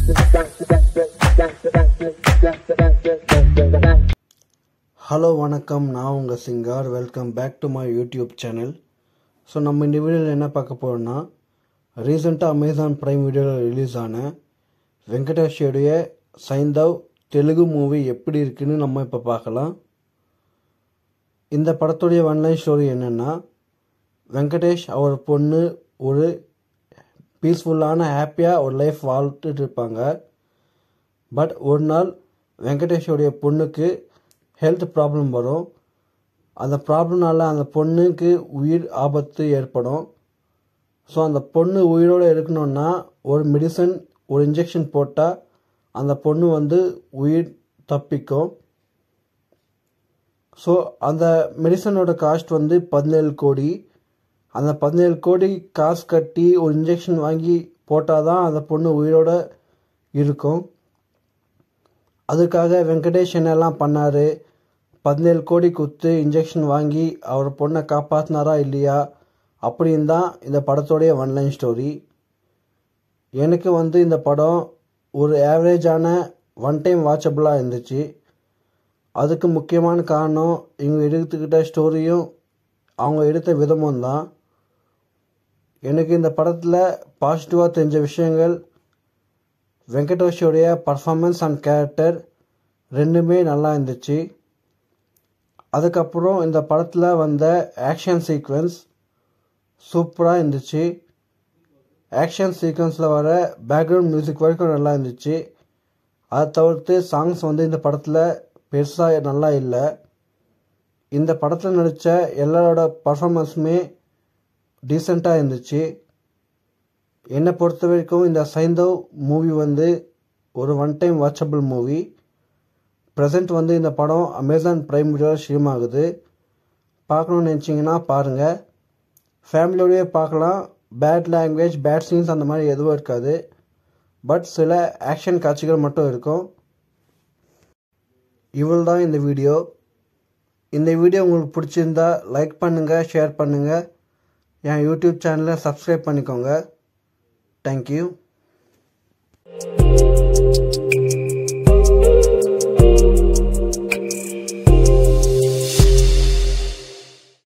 hello வணக்கம் நான் உங்கள் Singar welcome back to my YouTube channel so நம்ம இந்த வீடியோவில் என்ன பார்க்க போகிறோம்னா ரீசெண்டாக அமேசான் ப்ரைம் வீடியோவில் ரிலீஸ் ஆன வெங்கடேஷோடைய சைந்தவ் தெலுங்கு மூவி எப்படி இருக்குன்னு நம்ம இப்போ பார்க்கலாம் இந்த படத்துடைய ஒன்லைன் ஸ்டோரி என்னென்னா வெங்கடேஷ் அவர் பொண்ணு ஒரு பீஸ்ஃபுல்லான ஹாப்பியாக ஒரு லைஃப் வாழ்த்துட்டு இருப்பாங்க பட் ஒரு நாள் வெங்கடேஷோடைய பொண்ணுக்கு ஹெல்த் ப்ராப்ளம் வரும் அந்த ப்ராப்ளம்னால அந்த பொண்ணுக்கு உயிர் ஆபத்து ஏற்படும் ஸோ அந்த பொண்ணு உயிரோடு இருக்கணும்னா ஒரு மெடிசன் ஒரு இன்ஜெக்ஷன் போட்டால் அந்த பொண்ணு வந்து உயிர் தப்பிக்கும் ஸோ அந்த மெடிசனோட காஸ்ட் வந்து பதினேழு கோடி அந்த பதினேழு கோடி காசு கட்டி ஒரு இன்ஜெக்ஷன் வாங்கி போட்டால் தான் அந்த பொண்ணு உயிரோட இருக்கும் அதுக்காக வெங்கடேஷ் என்னெல்லாம் பண்ணார் பதினேழு கோடி கொடுத்து இன்ஜெக்ஷன் வாங்கி அவர் பொண்ணை காப்பாற்றினாரா இல்லையா அப்படின்னு தான் இந்த படத்தோடைய ஒன்லைன் ஸ்டோரி எனக்கு வந்து இந்த படம் ஒரு ஆவரேஜான ஒன் டைம் வாட்சபிளாக இருந்துச்சு அதுக்கு முக்கியமான காரணம் இவங்க எடுத்துக்கிட்ட ஸ்டோரியும் அவங்க எடுத்த விதமும் தான் எனக்கு இந்த படத்தில் பாசிட்டிவாக தெரிஞ்ச விஷயங்கள் வெங்கடேஷோடைய பர்ஃபார்மன்ஸ் அண்ட் கேரக்டர் ரெண்டுமே நல்லா இருந்துச்சு அதுக்கப்புறம் இந்த படத்தில் வந்த ஆக்ஷன் சீக்வன்ஸ் சூப்பராக இருந்துச்சு ஆக்ஷன் சீக்வன்ஸில் வர பேக்ரவுண்ட் மியூசிக் வரைக்கும் நல்லா இருந்துச்சு அதை தவிர்த்து சாங்ஸ் வந்து இந்த படத்தில் பெருசாக நல்லா இல்லை இந்த படத்தில் நடித்த எல்லாரோட பர்ஃபார்மன்ஸுமே டீசெண்டாக இருந்துச்சு என்னை பொறுத்த வரைக்கும் இந்த சைந்தவ் மூவி வந்து ஒரு one time watchable movie present வந்து இந்த படம் அமேசான் ப்ரைம் வீடியோவில் ஸ்ட்ரீம் ஆகுது பார்க்கணுன்னு நினச்சிங்கன்னா பாருங்கள் ஃபேமிலியோடய பார்க்கலாம் பேட் லாங்குவேஜ் பேட் சீன்ஸ் அந்த மாதிரி எதுவும் இருக்காது பட் சில ஆக்ஷன் காட்சிகள் மட்டும் இருக்கும் இவ்வளோ தான் இந்த வீடியோ இந்த வீடியோ உங்களுக்கு பிடிச்சிருந்தா லைக் பண்ணுங்கள் ஷேர் பண்ணுங்கள் என் யூடியூப் சேனலை சப்ஸ்கிரைப் பண்ணிக்கோங்க தேங்க்யூ